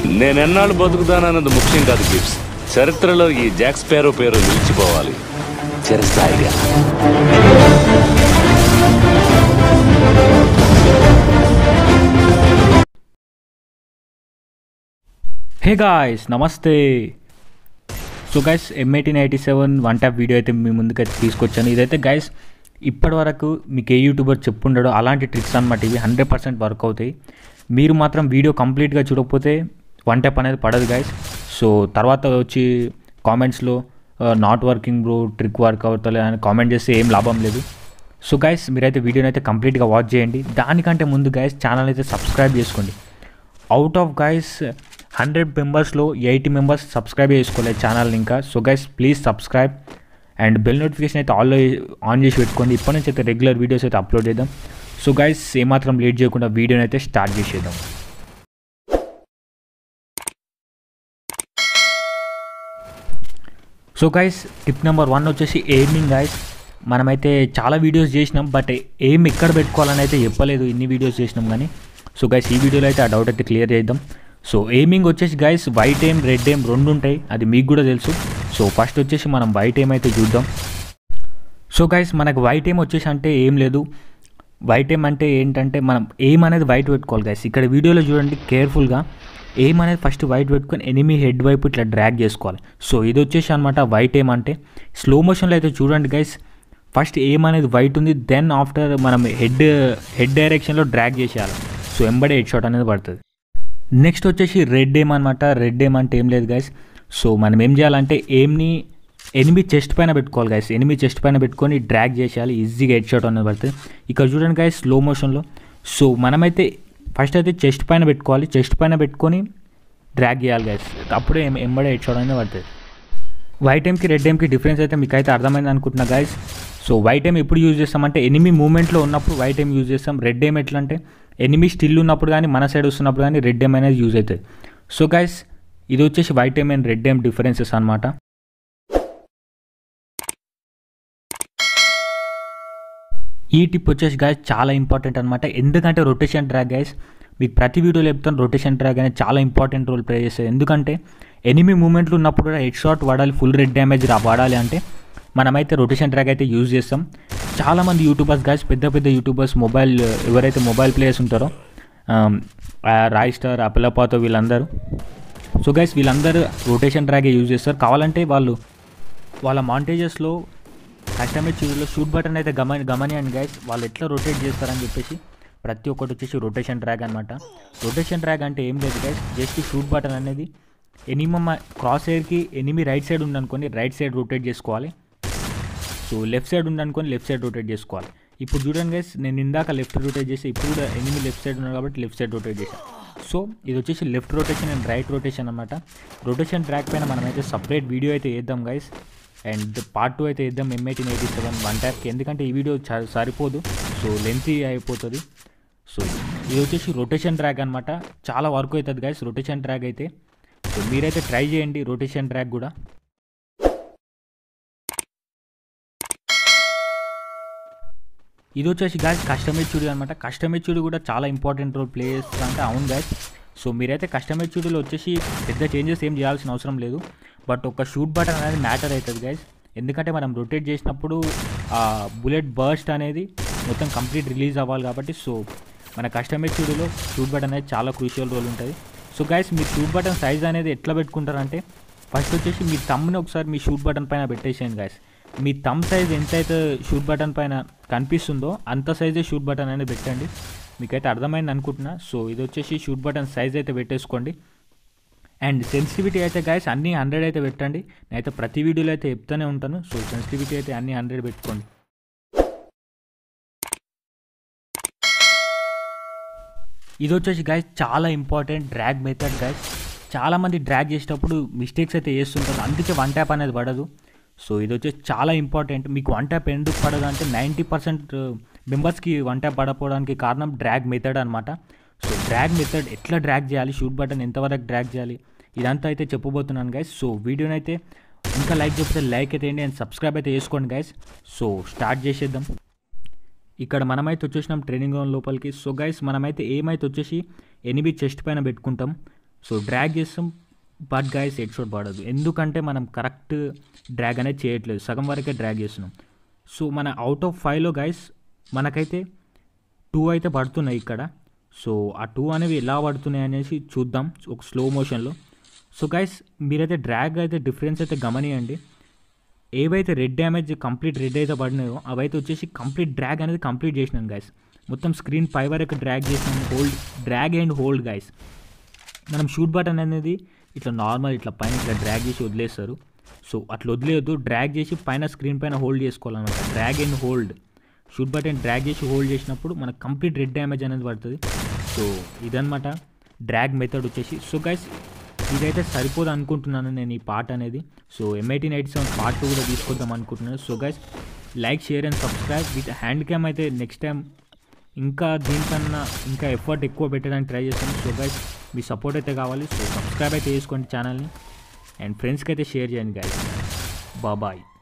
నేనెన్నాళ్ళు బతుకుతానన్నది ముఖ్యం కాదు గిఫ్ట్స్ చరిత్రలో ఈ జాక్ స్పారో పేరు నిలిచిపోవాలి చిరస్థాయిగా హే గాయ్స్ నమస్తే so guys M eighteen eighty seven one tap video అయితే మీ ముందుకైతే తీసుకొచ్చాను ఇదైతే గైస్ ఇప్పటి వరకు మీకు ఏ యూట్యూబర్ చెప్పుండడో అలాంటి ట్రిక్స్ అనమాట ఇవి హండ్రెడ్ పర్సెంట్ వర్క్ అవుతాయి మీరు మాత్రం వీడియో కంప్లీట్గా చూడకపోతే వన్ ట్యాప్ అనేది పడదు గైస్ సో తర్వాత వచ్చి కామెంట్స్లో not working bro trick work అవుతలే అని కామెంట్ చేస్తే ఏం లాభం లేదు సో గైస్ మీరైతే వీడియోని అయితే కంప్లీట్గా వాచ్ చేయండి దానికంటే ముందు గైస్ ఛానల్ అయితే సబ్స్క్రైబ్ చేసుకోండి అవుట్ ఆఫ్ గైస్ హండ్రెడ్ మెంబర్స్లో ఎయిటీ మెంబర్స్ సబ్స్క్రైబ్ చేసుకోలేదు ఛానల్ ఇంకా so guys please subscribe and bell notification అయితే ఆల్లో ఆన్ చేసి పెట్టుకోండి ఇప్పటి నుంచి అయితే రెగ్యులర్ వీడియోస్ అయితే అప్లోడ్ చేద్దాం సో గైస్ ఏమాత్రం లేట్ చేయకుండా వీడియోని అయితే స్టార్ట్ చేసేద్దాం so guys tip number one వచ్చేసి ఎయిమింగ్ గైస్ మనమైతే చాలా వీడియోస్ చేసినాం బట్ ఏం ఎక్కడ పెట్టుకోవాలని అయితే చెప్పలేదు ఇన్ని వీడియోస్ చేసినాం కానీ సో గైస్ ఈ వీడియోలో అయితే ఆ డౌట్ అయితే క్లియర్ చేద్దాం సో ఎయిమింగ్ వచ్చేసి guys white aim red aim రెండు ఉంటాయి అది మీకు కూడా తెలుసు సో ఫస్ట్ వచ్చేసి మనం వైట్ ఎయిమ్ అయితే చూద్దాం సో గైస్ మనకు వైట్ ఎయిమ్ వచ్చేసి అంటే ఏం లేదు వైట్ ఎయిమ్ అంటే ఏంటంటే మనం ఎయిమ్ అనేది వైట్ పెట్టుకోవాలి గైస్ ఇక్కడ వీడియోలో చూడండి కేర్ఫుల్గా ఎయిమ్ అనేది ఫస్ట్ వైట్ పెట్టుకొని ఎనిమి హెడ్ వైపు ఇట్లా డ్రాగ్ చేసుకోవాలి సో ఇది వచ్చేసి అనమాట వైట్ ఎయిమ్ అంటే స్లో మోషన్లో అయితే చూడండి గైస్ ఫస్ట్ ఎయిమ్ అనేది వైట్ ఉంది దెన్ ఆఫ్టర్ మనం హెడ్ హెడ్ డైరెక్షన్లో డ్రాగ్ చేసేయాలి సో ఎంబడే హెడ్ షాట్ అనేది పడుతుంది నెక్స్ట్ వచ్చేసి రెడ్ ఎయిమ్ అనమాట రెడ్ ఎయిమ్ అంటే ఏం లేదు గైస్ సో మనం ఏం చేయాలంటే ఎయిమ్ని ఎనిమి చెస్ట్ పైన పెట్టుకోవాలి గైస్ ఎనిమి చెస్ట్ పైన పెట్టుకొని డ్రాగ్ చేసేయాలి ఈజీగా హెడ్ షాట్ అనేది పడుతుంది ఇక్కడ చూడండి గైస్ స్లో మోషన్లో సో మనమైతే ఫస్ట్ అయితే చెస్ట్ పైన పెట్టుకోవాలి చెస్ట్ పైన పెట్టుకొని డ్రాగ్ చేయాలి గైస్ అప్పుడే ఎం- ఎంబడే హెడ్ షాట్ అనేది పడుతుంది వైట్ ఎమ్కి రెడ్ ఎమ్కి డిఫరెన్స్ అయితే మీకు అయితే అర్థమైంది అనుకుంటున్నా గైస్ సో వైట్ ఎమ్ ఎప్పుడు యూజ్ చేస్తామంటే ఎనిమి మూమెంట్లో ఉన్నప్పుడు వైట్ ఎమ్ యూజ్ చేస్తాం రెడ్ ఎమ్ ఎట్లా అంటే ఎనిమి స్టిల్ ఉన్నప్పుడు కానీ మన సైడ్ వస్తున్నప్పుడు కానీ రెడ్ ఎమ్ అనేది యూజ్ అవుతుంది సో గైస్ ఇది వచ్చేసి white aim and red aim differences అనమాట ఈ టిప్ వచ్చేసి గైస్ చాలా ఇంపార్టెంట్ అనమాట ఎందుకంటే రొటేషన్ డ్రాగ్ గైస్ మీకు ప్రతి వీడియోలో చెప్తాను రొటేషన్ డ్రాగ్ అనేది చాలా ఇంపార్టెంట్ రోల్ ప్లే చేస్తుంది ఎందుకంటే ఎనిమి మూమెంట్లు ఉన్నప్పుడు కూడా హెడ్ షాట్ వాడాలి ఫుల్ రెడ్ డ్యామేజ్ రా వాడాలి అంటే మనమైతే రొటేషన్ ట్రాక్ అయితే యూజ్ చేస్తాం చాలామంది యూట్యూబర్స్ గాయస్ పెద్ద పెద్ద యూట్యూబర్స్ మొబైల్ ఎవరైతే మొబైల్ ప్లేయర్స్ ఉంటారో రాయ్ స్టార్ అపిలపాతో వీళ్ళందరూ సో గైస్ వీళ్ళందరూ రొటేషన్ ట్రాకే యూజ్ చేస్తారు కావాలంటే వాళ్ళు వాళ్ళ మాంటేజెస్లో కస్టమైజ్ చూడలో షూట్ బటన్ అయితే గమని గమనియండి గైస్ వాళ్ళు ఎట్లా రొటేట్ చేస్తారని చెప్పేసి ప్రతి ఒక్కటి వచ్చేసి రొటేషన్ ట్రాక్ అనమాట రొటేషన్ ట్రాక్ అంటే ఏం లేదు గైస్ జస్ట్ షూట్ బటన్ అనేది ఎనిమి క్రాస్ ఎయిర్కి ఎనిమి రైట్ సైడ్ ఉందనుకోండి రైట్ సైడ్ రొటేట్ చేసుకోవాలి సో లెఫ్ట్ సైడ్ ఉందనుకొని లెఫ్ట్ సైడ్ రొటేట్ చేసుకోవాలి ఇప్పుడు చూడండి గైస్ నేను ఇందాక లెఫ్ట్ రొటేట్ చేసి ఇప్పుడు కూడా ఎనిమి లెఫ్ట్ సైడ్ ఉన్నారు కాబట్టి లెఫ్ట్ సైడ్ రొటేట్ చేశాను సో ఇది వచ్చేసి left rotation and right rotation అనమాట రొటేషన్ ట్రాక్ పైన మనమైతే సపరేట్ వీడియో అయితే వేద్దాం గైస్ అండ్ పార్ట్ టూ అయితే వేద్దాం M eighteen eighty seven one ట్యాప్కి ఎందుకంటే ఈ వీడియో చ- సరిపోదు సో లెంతీ అయిపోతుంది సో ఇది వచ్చేసి రొటేషన్ ట్రాక్ అనమాట చాలా వర్క్ అవుతుంది గైస్ రొటేషన్ ట్రాక్ అయితే సో మీరైతే ట్రై చేయండి రొటేషన్ ట్రాక్ కూడా ఇది వచ్చేసి గాయస్ కస్టమైజ్ చూడు అనమాట కస్టమైజ్ చూడు కూడా చాలా ఇంపార్టెంట్ రోల్ ప్లే చేస్తుందంటే అవును గాయస్ సో మీరైతే కస్టమైజ్ చూడులో వచ్చేసి పెద్ద చేంజెస్ ఏం చేయాల్సిన అవసరం లేదు బట్ ఒక షూట్ బటన్ అనేది మ్యాటర్ అవుతుంది గైస్ ఎందుకంటే మనం రొటేట్ చేసినప్పుడు ఆ బుల్లెట్ బర్స్ట్ అనేది మొత్తం కంప్లీట్ రిలీజ్ అవ్వాలి కాబట్టి సో మన కస్టమైజ్ చూడులో షూట్ బటన్ అనేది చాలా క్రూషియల్ రోల్ ఉంటుంది సో గైస్ మీ షూట్ బటన్ సైజ్ అనేది ఎట్లా పెట్టుకుంటారంటే ఫస్ట్ వచ్చేసి మీ తమ్ముని ఒకసారి మీ షూట్ బటన్ పైన పెట్టేసేయండి గైస్ మీ తమ్ సైజ్ ఎంతైతే షూట్ బటన్ పైన కనిపిస్తుందో అంత సైజే షూట్ బటన్ అనేది పెట్టండి మీకైతే అర్థమైంది అనుకుంటున్నా సో ఇది వచ్చేసి షూట్ బటన్ సైజ్ అయితే పెట్టేసుకోండి అండ్ సెన్సిటివిటీ అయితే గాయస్ అన్ని హండ్రెడ్ అయితే పెట్టండి నేనైతే ప్రతి వీడియోలో అయితే చెప్తూనే ఉంటాను సో సెన్సిటివిటీ అయితే అన్ని హండ్రెడ్ పెట్టుకోండి ఇది వచ్చేసి గాయస్ చాలా ఇంపార్టెంట్ డ్రాగ్ మెథడ్ గాయస్ చాలామంది డ్రాగ్ చేసేటప్పుడు మిస్టేక్స్ అయితే చేస్తుంటారు అందుకే వన్ ట్యాప్ అనేది పడదు సో ఇది వచ్చేసి చాలా ఇంపార్టెంట్ మీకు వన్ ట్యాప్ ఎందుకు పడదు అంటే నైంటీ పర్సెంట్ మెంబర్స్కి వన్ ట్యాప్ పడకపోవడానికి కారణం డ్రాగ్ మెథడ్ అనమాట సో డ్రాగ్ మెథడ్ ఎట్లా డ్రాగ్ చేయాలి షూట్ బటన్ ఎంతవరకు డ్రాగ్ చేయాలి ఇదంతా అయితే చెప్పబోతున్నాను గైస్ సో వీడియోని అయితే ఇంకా లైక్ చెప్తే లైక్ అయితే వేయండి అండ్ సబ్స్క్రైబ్ అయితే చేసుకోండి గైస్ సో స్టార్ట్ చేసేద్దాం ఇక్కడ మనమైతే వచ్చేసినాం ట్రైనింగ్ గ్రౌండ్ లోపలికి సో గైస్ మనమైతే ఏమైతే వచ్చేసి ఎనిమిది చెస్ట్ పైన పెట్టుకుంటాం సో డ్రాగ్ చేస్తాం బట్ గాయస్ హెడ్ షాట్ పడదు ఎందుకంటే మనం కరెక్ట్ డ్రాగ్ అనేది చేయట్లేదు సగం వరకే డ్రాగ్ చేస్తున్నాం సో మన అవుట్ ఆఫ్ ఫైవ్లో గైస్ మనకైతే టూ అయితే పడుతున్నాయి ఇక్కడ సో ఆ టూ అనేవి ఎలా పడుతున్నాయి అనేసి చూద్దాం ఒక స్లో మోషన్లో సో గైస్ మీరైతే డ్రాగ్ అయితే డిఫరెన్స్ అయితే గమనియండి ఏవైతే రెడ్ డ్యామేజ్ కంప్లీట్ రెడ్ అయితే పడినాయో అవైతే వచ్చేసి కంప్లీట్ డ్రాగ్ అనేది కంప్లీట్ చేసినాం గైస్ మొత్తం స్క్రీన్ పై వరకు డ్రాగ్ చేసినాం hold drag and hold guys మనం షూట్ బటన్ అనేది ఇట్లా నార్మల్ ఇట్లా పైన ఇట్లా డ్రాగ్ చేసి వదిలేస్తారు సో అట్లా వదిలేయద్దు డ్రాగ్ చేసి పైన స్క్రీన్ పైన హోల్డ్ చేసుకోవాలన్నమాట drag and hold shoot button drag చేసి హోల్డ్ చేసినప్పుడు మనకు కంప్లీట్ రెడ్ డ్యామేజ్ అనేది పడుతుంది సో ఇదనమాట డ్రాగ్ మెథడ్ వచ్చేసి సో గైస్ ఇదైతే సరిపోదు అనుకుంటున్నాను నేను ఈ పార్ట్ అనేది so MIT night seven part two కూడా తీసుకొద్దాం అనుకుంటున్నాను so guys like share and subscribe with hand cam అయితే నెక్స్ట్ టైం ఇంకా దీనికన్నా ఇంకా ఎఫర్ట్ ఎక్కువ పెట్టడానికి ట్రై చేస్తాను సో గైస్ మీ సపోర్ట్ అయితే కావాలి సో సబ్స్క్రైబ్ అయితే చేసుకోండి ఛానల్ని అండ్ ఫ్రెండ్స్కి అయితే షేర్ చేయండి గైస్ బాబాయ్